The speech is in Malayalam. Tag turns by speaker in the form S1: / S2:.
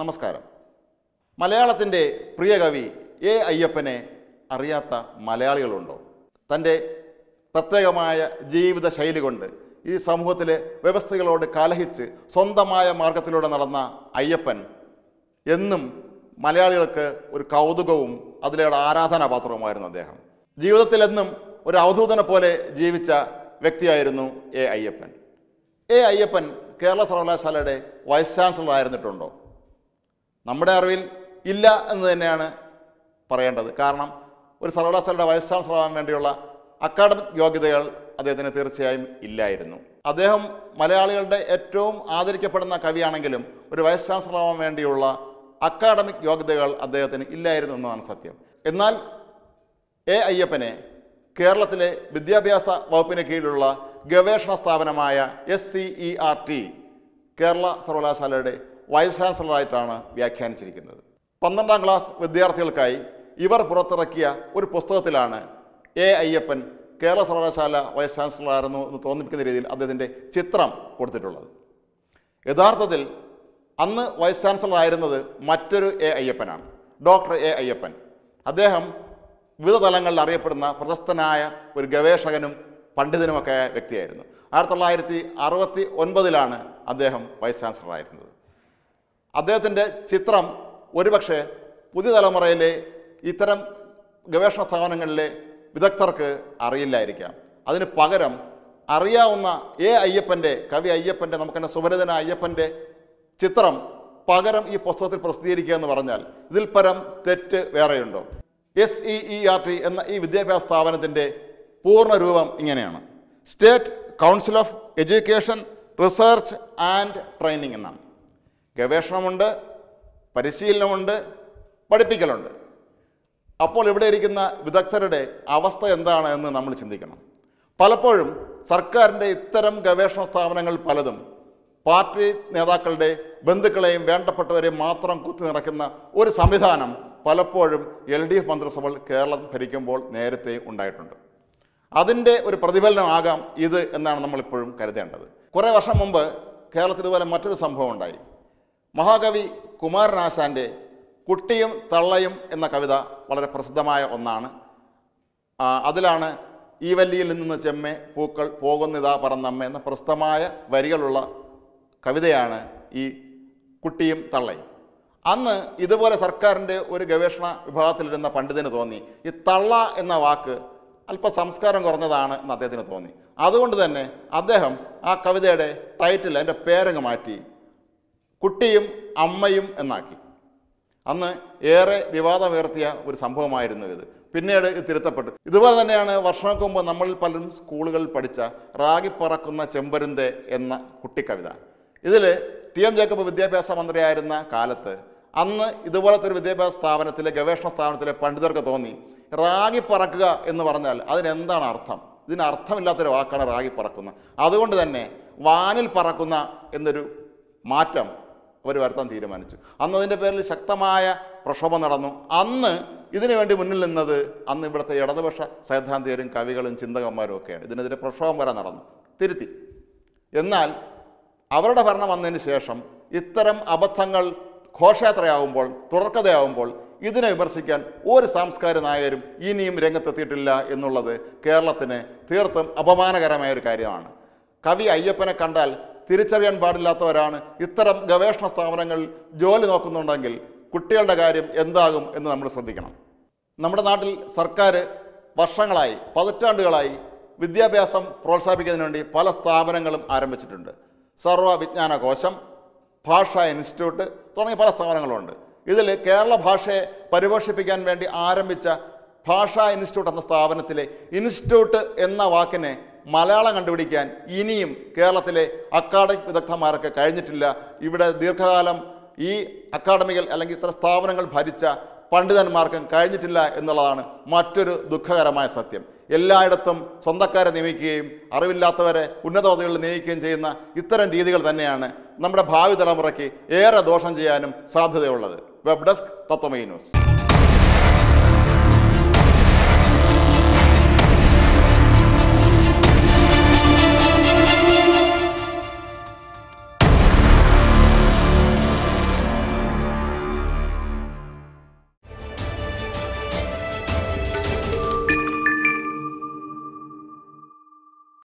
S1: നമസ്കാരം മലയാളത്തിൻ്റെ പ്രിയ കവി എ അയ്യപ്പനെ അറിയാത്ത മലയാളികളുണ്ടോ തൻ്റെ പ്രത്യേകമായ ജീവിത ശൈലി കൊണ്ട് ഈ സമൂഹത്തിലെ വ്യവസ്ഥകളോട് കലഹിച്ച് സ്വന്തമായ മാർഗത്തിലൂടെ നടന്ന അയ്യപ്പൻ എന്നും മലയാളികൾക്ക് ഒരു കൗതുകവും അതിലൂടെ ആരാധനാപാത്രവുമായിരുന്നു അദ്ദേഹം ജീവിതത്തിലെന്നും ഒരു അവധൂതനെ പോലെ ജീവിച്ച വ്യക്തിയായിരുന്നു എ അയ്യപ്പൻ എ അയ്യപ്പൻ കേരള സർവകലാശാലയുടെ വൈസ് ചാൻസലർ ആയിരുന്നിട്ടുണ്ടോ നമ്മുടെ അറിവിൽ ഇല്ല എന്ന് തന്നെയാണ് പറയേണ്ടത് കാരണം ഒരു സർവകലാശാലയുടെ വൈസ് ചാൻസലർ ആവാൻ വേണ്ടിയുള്ള അക്കാഡമിക് യോഗ്യതകൾ അദ്ദേഹത്തിന് തീർച്ചയായും ഇല്ലായിരുന്നു അദ്ദേഹം മലയാളികളുടെ ഏറ്റവും ആദരിക്കപ്പെടുന്ന കവിയാണെങ്കിലും ഒരു വൈസ് ചാൻസലർ ആവാൻ വേണ്ടിയുള്ള അക്കാഡമിക് യോഗ്യതകൾ അദ്ദേഹത്തിന് ഇല്ലായിരുന്നു എന്നതാണ് സത്യം എന്നാൽ എ അയ്യപ്പനെ കേരളത്തിലെ വിദ്യാഭ്യാസ വകുപ്പിന് കീഴിലുള്ള ഗവേഷണ സ്ഥാപനമായ S C E R T Kerala സർവകലാശാലയുടെ വൈസ് ചാൻസലറായിട്ടാണ് വ്യാഖ്യാനിച്ചിരിക്കുന്നത് പന്ത്രണ്ടാം ക്ലാസ് വിദ്യാർത്ഥികൾക്കായി ഇവർ പുറത്തിറക്കിയ ഒരു പുസ്തകത്തിലാണ് എ അയ്യപ്പൻ കേരള സർവകലാശാല വൈസ് ചാൻസലറായിരുന്നു എന്ന് തോന്നിപ്പിക്കുന്ന രീതിയിൽ അദ്ദേഹത്തിൻ്റെ ചിത്രം കൊടുത്തിട്ടുള്ളത് യഥാർത്ഥത്തിൽ അന്ന് വൈസ് ചാൻസലർ ആയിരുന്നത് മറ്റൊരു എ അയ്യപ്പനാണ് ഡോക്ടർ എ അയ്യപ്പൻ അദ്ദേഹം വിവിധ തലങ്ങളിൽ അറിയപ്പെടുന്ന പ്രശസ്തനായ ഒരു ഗവേഷകനും പണ്ഡിതനുമൊക്കെ ആയ വ്യക്തിയായിരുന്നു ആയിരത്തി തൊള്ളായിരത്തി അറുപത്തി ഒൻപതിലാണ് അദ്ദേഹം വൈസ് ചാൻസലർ ആയിരുന്നത് അദ്ദേഹത്തിൻ്റെ ചിത്രം ഒരുപക്ഷെ പുതിയ തലമുറയിലെ ഇത്തരം ഗവേഷണ സ്ഥാപനങ്ങളിലെ വിദഗ്ധർക്ക് അറിയില്ലായിരിക്കാം അതിന് പകരം അറിയാവുന്ന എ അയ്യപ്പൻ്റെ കവി അയ്യപ്പൻ്റെ നമുക്കെന്നെ സുപരിതന അയ്യപ്പൻ്റെ ചിത്രം പകരം ഈ പുസ്തകത്തിൽ പ്രസിദ്ധീകരിക്കുക എന്ന് പറഞ്ഞാൽ ഇതിൽ പരം തെറ്റ് വേറെയുണ്ടോ S E E R T എന്ന ഈ വിദ്യാഭ്യാസ സ്ഥാപനത്തിൻ്റെ പൂർണ്ണ രൂപം ഇങ്ങനെയാണ് state council of education research and training എന്നാണ് ഗവേഷണമുണ്ട് പരിശീലനമുണ്ട് പഠിപ്പിക്കലുണ്ട് അപ്പോൾ ഇവിടെ ഇരിക്കുന്ന വിദഗ്ധരുടെ അവസ്ഥ എന്താണ് എന്ന് നമ്മൾ ചിന്തിക്കണം പലപ്പോഴും സർക്കാരിൻ്റെ ഇത്തരം ഗവേഷണ സ്ഥാപനങ്ങൾ പലതും പാർട്ടി നേതാക്കളുടെ ബന്ധുക്കളെയും വേണ്ടപ്പെട്ടവരെയും മാത്രം കുത്തി നിറയ്ക്കുന്ന ഒരു സംവിധാനം പലപ്പോഴും എൽ ഡി എഫ് മന്ത്രിസഭകൾ കേരളം ഭരിക്കുമ്പോൾ നേരത്തെ ഉണ്ടായിട്ടുണ്ട് അതിൻ്റെ ഒരു പ്രതിഫലനമാകാം ഇത് എന്നാണ് നമ്മളിപ്പോഴും കരുതേണ്ടത് കുറേ വർഷം മുമ്പ് കേരളത്തിൽ ഇതുപോലെ മറ്റൊരു സംഭവം ഉണ്ടായി മഹാകവി കുമാരനാശാൻ്റെ കുട്ടിയും തള്ളയും എന്ന കവിത വളരെ പ്രസിദ്ധമായ ഒന്നാണ് ആ, അതിലാണ് ഈ വല്ലിയിൽ നിന്ന് ചെമ്മെ പൂക്കൾ പോകുന്നിതാ പറന്നമ്മ എന്ന പ്രസിദ്ധമായ വരികളുള്ള കവിതയാണ് ഈ കുട്ടിയും തള്ളയും അന്ന് ഇതുപോലെ സർക്കാരിൻ്റെ ഒരു ഗവേഷണ വിഭാഗത്തിലിരുന്ന പണ്ഡിതന് തോന്നി ഈ തള്ള എന്ന വാക്ക് അല്പ സംസ്കാരം കുറഞ്ഞതാണ് എന്ന് അദ്ദേഹത്തിന് തോന്നി അതുകൊണ്ട് തന്നെ അദ്ദേഹം ആ കവിതയുടെ ടൈറ്റിൽ അതിൻ്റെ പേരങ്ങ് മാറ്റി കുട്ടിയും അമ്മയും എന്നാക്കി അന്ന് ഏറെ വിവാദമുയർത്തിയ ഒരു സംഭവമായിരുന്നു ഇത് പിന്നീട് ഇത് തിരുത്തപ്പെട്ടു ഇതുപോലെ തന്നെയാണ് വർഷങ്ങൾക്ക് മുമ്പ് നമ്മളിൽ പലരും സ്കൂളുകളിൽ പഠിച്ച റാഗി പറക്കുന്ന ചെമ്പരുന്തെ എന്ന കുട്ടിക്കവിത ഇതിൽ ടി എം ജേക്കബ് വിദ്യാഭ്യാസ മന്ത്രിയായിരുന്ന കാലത്ത് അന്ന് ഇതുപോലത്തെ ഒരു വിദ്യാഭ്യാസ സ്ഥാപനത്തിലെ ഗവേഷണ സ്ഥാപനത്തിലെ പണ്ഡിതർക്ക് തോന്നി റാഗി പറക്കുക എന്ന് പറഞ്ഞാൽ അതിനെന്താണ് അർത്ഥം ഇതിന് അർത്ഥമില്ലാത്തൊരു വാക്കാണ് റാഗി പറക്കുന്ന അതുകൊണ്ട് തന്നെ വാനിൽ പറക്കുന്ന എന്നൊരു മാറ്റം അവർ വരുത്താൻ തീരുമാനിച്ചു അന്ന് അതിൻ്റെ പേരിൽ ശക്തമായ പ്രക്ഷോഭം നടന്നു അന്ന് ഇതിനു വേണ്ടി മുന്നിൽ നിന്നത് അന്ന് ഇവിടുത്തെ ഇടതുപക്ഷ സൈദ്ധാന്തികരും കവികളും ചിന്തകന്മാരും ഒക്കെയാണ് ഇതിനെതിരെ പ്രക്ഷോഭം വരെ നടന്നു തിരുത്തി എന്നാൽ അവരുടെ ഭരണം വന്നതിന് ശേഷം ഇത്തരം അബദ്ധങ്ങൾ ഘോഷയാത്രയാവുമ്പോൾ തുടർക്കഥയാവുമ്പോൾ ഇതിനെ വിമർശിക്കാൻ ഒരു സാംസ്കാരിക നായകരും ഇനിയും രംഗത്തെത്തിയിട്ടില്ല എന്നുള്ളത് കേരളത്തിന് തീർത്തും അപമാനകരമായ ഒരു കാര്യമാണ് കവി അയ്യപ്പനെ കണ്ടാൽ തിരിച്ചറിയാൻ പാടില്ലാത്തവരാണ് ഇത്തരം ഗവേഷണ സ്ഥാപനങ്ങളിൽ ജോലി നോക്കുന്നുണ്ടെങ്കിൽ കുട്ടികളുടെ കാര്യം എന്താകും എന്ന് നമ്മൾ ശ്രദ്ധിക്കണം നമ്മുടെ നാട്ടിൽ സർക്കാർ വർഷങ്ങളായി പതിറ്റാണ്ടുകളായി വിദ്യാഭ്യാസം പ്രോത്സാഹിപ്പിക്കുന്നതിന് വേണ്ടി പല സ്ഥാപനങ്ങളും ആരംഭിച്ചിട്ടുണ്ട് സർവ വിജ്ഞാന കോശം ഭാഷാ ഇൻസ്റ്റിറ്റ്യൂട്ട് തുടങ്ങിയ പല സ്ഥാപനങ്ങളുണ്ട് ഇതിൽ കേരള ഭാഷയെ പരിപോഷിപ്പിക്കാൻ വേണ്ടി ആരംഭിച്ച ഭാഷാ ഇൻസ്റ്റിറ്റ്യൂട്ട് എന്ന സ്ഥാപനത്തിലെ ഇൻസ്റ്റിറ്റ്യൂട്ട് എന്ന വാക്കിനെ മലയാളം കണ്ടുപിടിക്കാൻ ഇനിയും കേരളത്തിലെ അക്കാഡമിക് വിദഗ്ധന്മാർക്ക് കഴിഞ്ഞിട്ടില്ല ഇവിടെ ദീർഘകാലം ഈ അക്കാഡമികൾ അല്ലെങ്കിൽ ഇത്തരം സ്ഥാപനങ്ങൾ ഭരിച്ച പണ്ഡിതന്മാർക്കും കഴിഞ്ഞിട്ടില്ല എന്നുള്ളതാണ് മറ്റൊരു ദുഃഖകരമായ സത്യം എല്ലായിടത്തും സ്വന്തക്കാരെ നിയമിക്കുകയും അറിവില്ലാത്തവരെ ഉന്നത പദവികളിൽ നിയമിക്കുകയും ചെയ്യുന്ന ഇത്തരം രീതികൾ തന്നെയാണ് നമ്മുടെ ഭാവി തലമുറയ്ക്ക് ഏറെ ദോഷം ചെയ്യാനും സാധ്യതയുള്ളത് വെബ് ഡെസ്ക് തത്വമൈ ന്യൂസ്